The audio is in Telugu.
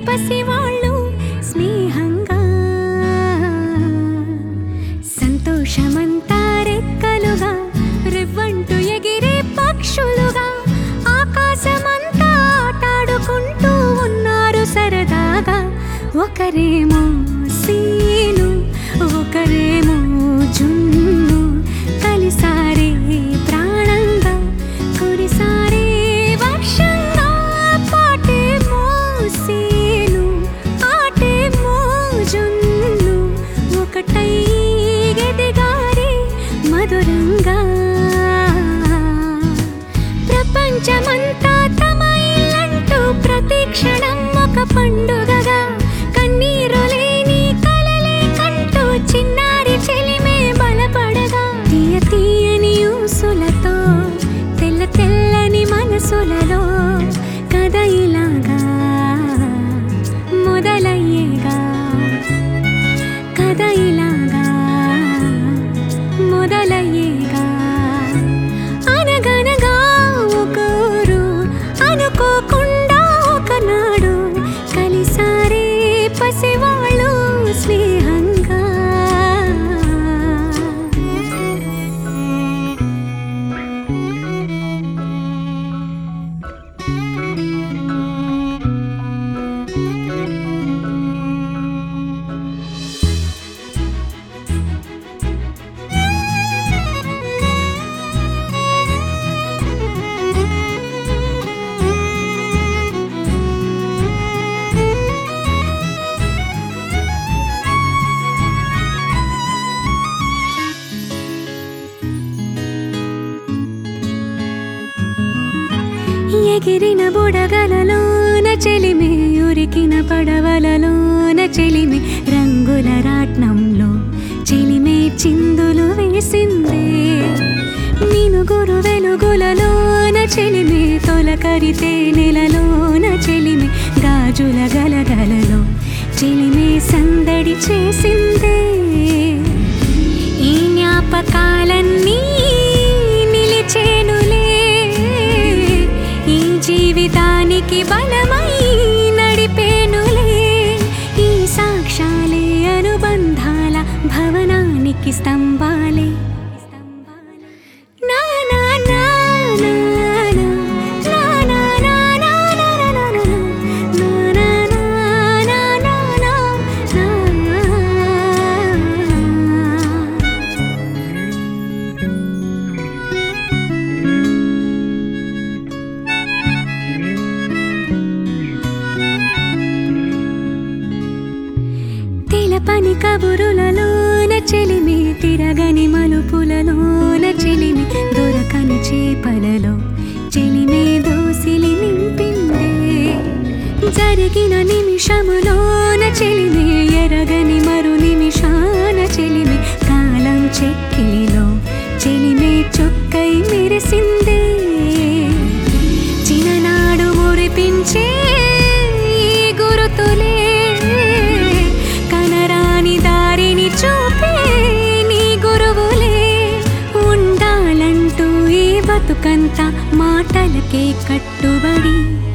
పసివాళ్ళు స్నేహంగా సంతోషమంతా రెక్కలుగా రివ్వంటూ ఎగిరే పక్షులుగా ఆకాశమంతా ఆటాడుకుంటూ ఉన్నారు సరదాగా ఒకరేమో సీను ఒకరేమో జున్ను కలిసారే ప్రాణంగా కురిసారే వర్షంగా పాటేమో సీను ఆటేమో జున్ను ఒకటై ఎదిగారే మధురంగా ప్రపంచమంతా తమ ఇల్లంటూ ప్రతి క్షణం ఒక పండుగగా కన్నీరు లేని కలలే కంటూ చిన్నారి చెలిమే బలపడగా తీయ తీయని ఊసులతో తెల్ల తెల్లని మనసులలో కథ ఇలాగా మొదలయ్యేగా కథ ఇలాగా మొదలయ్యేగా అనగనగా ఒకరు అనుకోకుండా ఒకనాడు కలిసారే పసివాళ్ళు స్నేహంగా ఎగిరిన బుడగలలోన చెలిమి ఉరికిన పడవలలోన చెలిమి రంగుల రాట్నంలో చెలిమే చిందులు వేసిందే మినుగురు వెలుగులలోన చెలిమి తొలకరితే నెలలోన చెలిమి గాజుల గలగలలో చెలిమే సందడి చేసిందే ఈ జ్ఞాపకాలన్నీ నిలిచేనులే ఈ జీవితానికి బలమై నడిపేనులే ఈ సాక్ష్యాలే అనుబంధాల భవనానికి స్తంభాలే నా నా నా నా నా, నా నా నా నా నా నా నా నా, నా నా నా నా నా నా. తెలపని కబురులలోన చెలిమి తిరగని మలుపులలోన చెలిమి దొరకని చేపలలో చెలిమే దోసిలి నింపిందే జరిగిన నిమిషములోన చెలిమి ఎరగని మరు నిమిషాన చెలిమి కాలం చెక్కిలిలో చెలిమే చొక్కై మెరిసిందే చిన్ననాడు మురిపించే ఈ గురుతులే కనరాని దారిని చూపే నీ గురువులే ఉండాలంటూ ఈ బతుకంతా మాటలకే కట్టుబడి